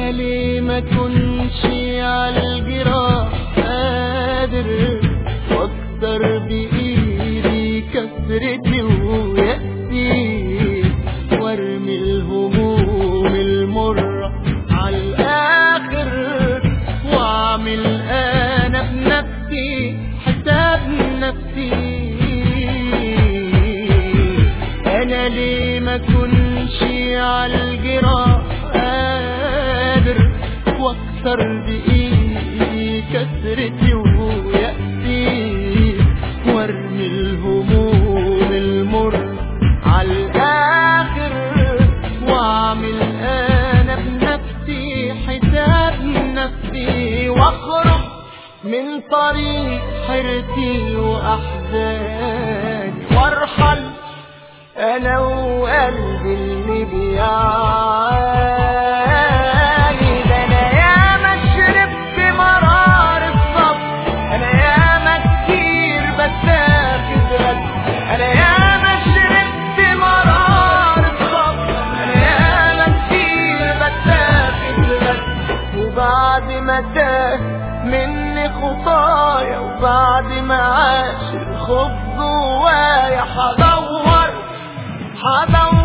انا ليه ما كنش على الجراح قادر واكسر بايدي كسرتي ويأسي وارمي الهموم المرة على الاخر واعمل انا بنفسي حساب نفسي انا ليه ما كنش على الجراح قادر واكسر بايدي كسرتي ويأسي وارمي الهموم المر على الاخر واعمل انا بنفسي حساب نفسي واخرج من طريق حيرتي واحزاني وارحل انا وقلبي اللي بيعاني ده انا ياما شربت مرار الصبر انا ياما كتير بتاخد رد انا ياما شربت مرار الصبر انا ياما كتير بتاخد رد وبعد ما تاه مني خطايا وبعد ما عاش الخوف جوايا هدور هدور